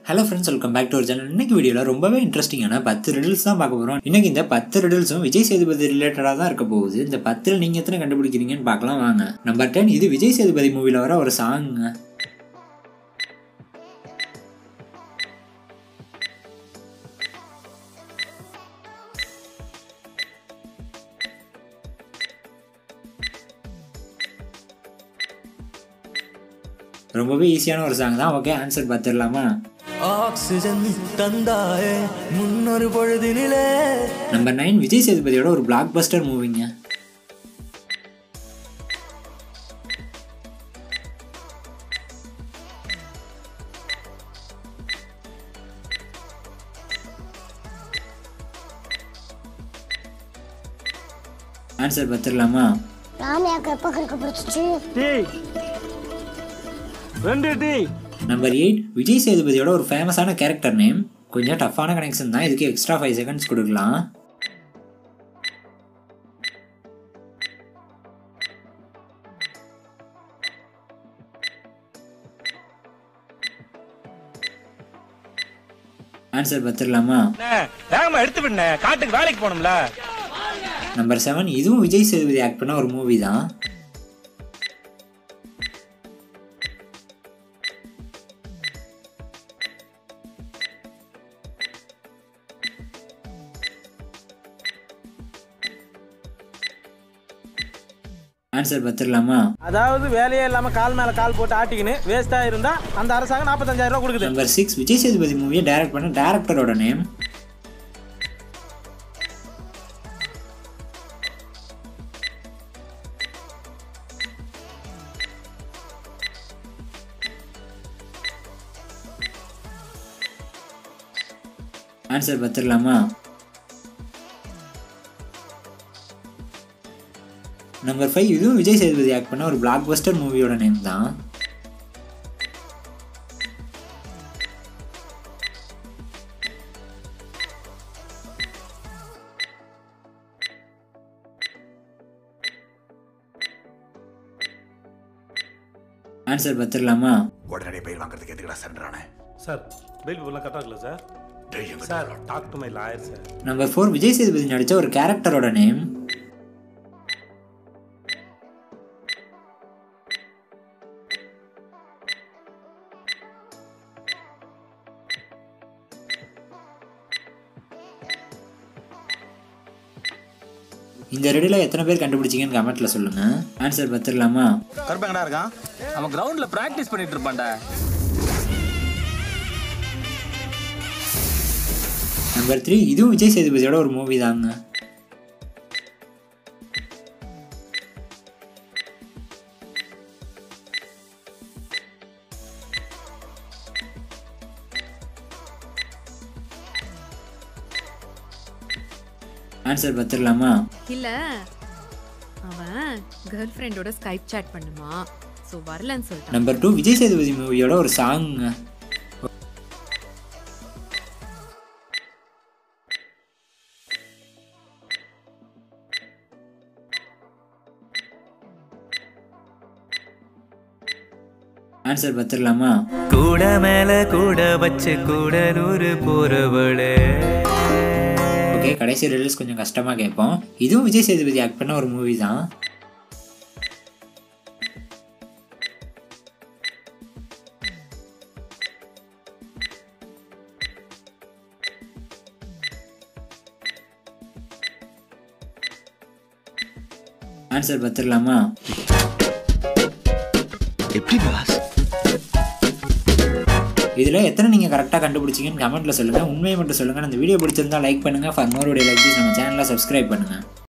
hello friends welcome back to ஒரு channel இன்னைக்கு வீடியோவில் ரொம்பவே இன்ட்ரெஸ்டிங்கான பத்து ரிடில்ஸ் தான் பார்க்க போகிறோம் இன்னைக்கு இந்த பத்து ரிடில்ஸும் விஜய் சேதுபதி ரிலேட்டடாக தான் இருக்க போகுது இந்த பத்தில் நீங்கள் எத்தனை கண்டுபிடிக்கிறீங்கன்னு பார்க்கலாம் வாங்க நம்பர் டென் இது விஜய் சேதுபதி மூவியில் வர ஒரு சாங்குங்க ரொம்பவே ஈஸியான ஒரு சாங் தான் ஓகே ஆன்சர் பார்த்துடலாமா ஆக்சிஜன் தந்தாயே முன்னொரு பொழுதினிலே நம்பர் நைன் விஜய் சேதுபதியோட ஒரு பிளாக் பஸ்டர் மூவிங்க ஆன்சர் பார்த்துடலாமா ராமையாக்கு எப்போ கருக்க பிடிச்சிச்சு டேய் ரெண்டு டீ நம்பர் எயிட் விஜய் சேதுபதியோட ஒரு ஃபேமஸான கேரக்டர் நேம் கொஞ்சம் டஃப்பான கனெக்ஷன் தான் இதுக்கு எக்ஸ்ட்ரா ஃபைவ் செகண்ட்ஸ் கொடுக்கலாம் ஆன்சர் பார்த்துடலாமா வேகமா எடுத்து விடுனே காட்டுக்கு வேலைக்கு போகணும்ல நம்பர் செவன் இதுவும் விஜய் சேதுபதி ஆக்ட் பண்ண ஒரு மூவி தான் ஆன்சர் பார்த்துடலாமா அதாவது வேலையே இல்லாம கால் மேல கால் போட்டு ஆட்டிக்கின்னு வேஸ்டா இருந்தா அந்த அரசாங்கம் நாற்பத்தஞ்சாயிரம் ரூபாய் கொடுக்குது நம்பர் சிக்ஸ் விஜய் சேதுபதி மூவியை டைரக்ட் பண்ண டேரக்டரோட நேம் ஆன்சர் பார்த்துடலாமா நம்பர் ஃபைவ் இதுவும் விஜய் சேதுபதி ஆக்ட் பண்ண ஒரு பிளாக் பஸ்டர் மூவியோட நேம் தான் ஆன்சர் பார்த்துடலாமா உடனடி பயிர் வாங்குறதுக்கு எதுக்குடா சண்டானே சார் பெயில் பேப்பர்லாம் கரெக்டாக இருக்குல்ல sir sir talk to my lawyer sir number four Vijay Sethupathi நடித்த ஒரு கேரக்டரோட நேம் இந்த ரெடியில் எத்தனை பேர் கண்டுபிடிச்சிங்கன்னு கமெண்ட்ல சொல்லுங்க ஆன்சர் பார்த்துடலாமா கருப்பங்கடா இருக்கான் அவன் கிரவுண்ட்ல பிராக்டிஸ் பண்ணிட்டு இருப்பான்டா நம்பர் த்ரீ இதுவும் விஜய் சேதுபதியோட ஒரு மூவி தாங்க ஆன்சர் பார்த்துடலாமா இல்ல அவன் கேர்ள் ஃப்ரெண்டோட ஸ்கைப் சாட் பண்ணுமா ஸோ வரலன்னு சொல்லிட்டான் நம்பர் டூ விஜய் சேதுபதி மூவியோட ஒரு சாங்குங்க ஆன்சர் பார்த்துடலாமா கூட மேல கூட வச்சு கூடலூர் போறவளே ஓகே கடைசி ரிலீஸ் கொஞ்சம் கஷ்டமாக கேட்போம் இதுவும் விஜய் சேதுபதி ஆக்ட் பண்ண ஒரு மூவி தான் ஆன்சர் பார்த்துடலாமா எப்படி பாஸ் இதில் எத்தனை நீங்கள் கரெக்டாக கண்டுபிடிச்சிங்கன்னு கமெண்ட்டில் சொல்லுங்கள் உண்மையை மட்டும் சொல்லுங்கள் அந்த வீடியோ பிடிச்சிருந்தா லைக் பண்ணுங்கள் ஃபார் மோர் வீடியோ லைக் நம்ம சேனலை சப்ஸ்கிரைப் பண்ணுங்கள்